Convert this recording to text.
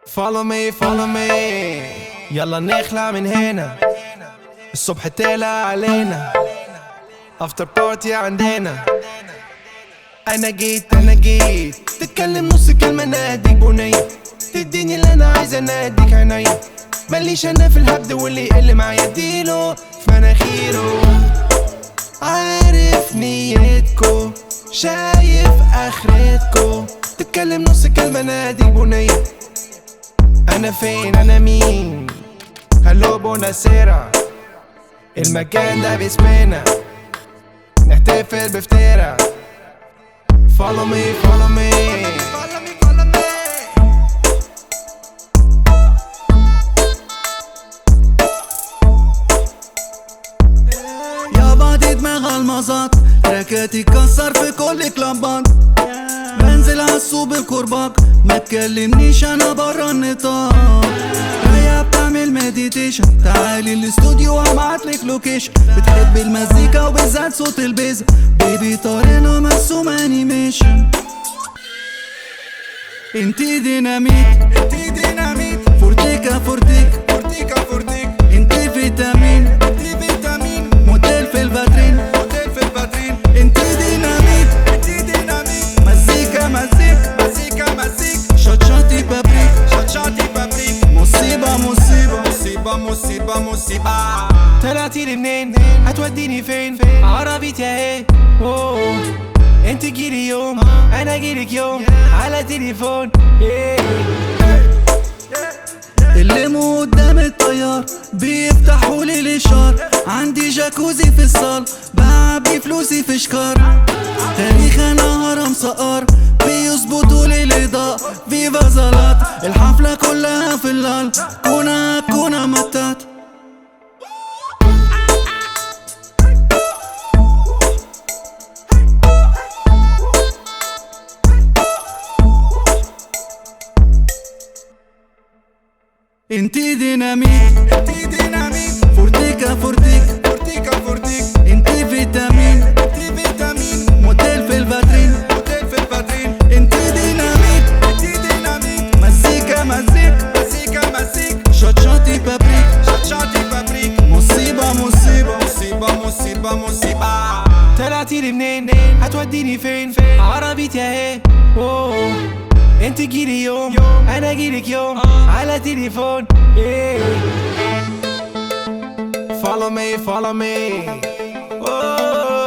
follow me follow me يلا نخلع من هنا الصبح طلع علينا افتر بارتي عندنا انا جيت انا جيت تتكلم نص كلمة ناديك بنية تديني اللي انا عايز اناديك عينيا ماليش انا في الهبد واللي يقل معايا اديله في مناخيره عارف نيتكو شايف اخرتكو تتكلم نص كلمة ناديك بنية انا فين انا مين هلو بوناسيرا المكان ده باسمنا نحتفل بفترة follow me follow me follow me follow me يابا دي دماغ المظات تراكاتي كسر في كل كلابات بنزل عالسوق بكرباك ما تكلمنيش انا برا النطاق هيا بتعمل مديتيشن تعالي الاستوديو هبعتلك لوكيشن بتحب المزيكا وبالذات صوت البيز بيبي طارنا مرسوم انيميشن انتي ديناميت انتي ديناميت فورتيكا فورتيك فورتيكا فورتيك انتي فيتامين انتي فيتامين موديل في الفاترين موديل في الفاترين انتي ديناميت انتي ديناميت مزيكا مزيك مزيكا مزيك شوت شوتي بابريك شوت شوتي بابريك مصيبة مصيبة مصيبة مصيبة مصيبة طلعتي لي منين هتوديني فين عربيتي اهي أوه. انت جيلي يوم انا جيلك يوم على تليفون yeah. اللي مو قدام الطيار بيفتحوا لي الاشار عندي جاكوزي في الصال بعبي فلوسي في شكار تاريخ انا هرم صقر بيظبطوا لي الاضاءة في فازالات الحفلة كلها في اللال كونا كونا متات انتي ديناميت انتي ديناميت فورتيكا فورتيك فورتيكا فورتيك انتي فيتامين انتي فيتامين موديل في الفاترين موديل في الفاترين انتي ديناميت انتي ديناميت مزيكا مزيك مزيكا مزيك شوت شوتي بابريك شوت شوتي بابريك مصيبة مصيبة مصيبة مصيبة مصيبة طلعتي لي منين هتوديني فين عربيتي اهي أوه. انت جيلي يوم انا جيلك يوم على تليفون yeah. follow me follow me oh.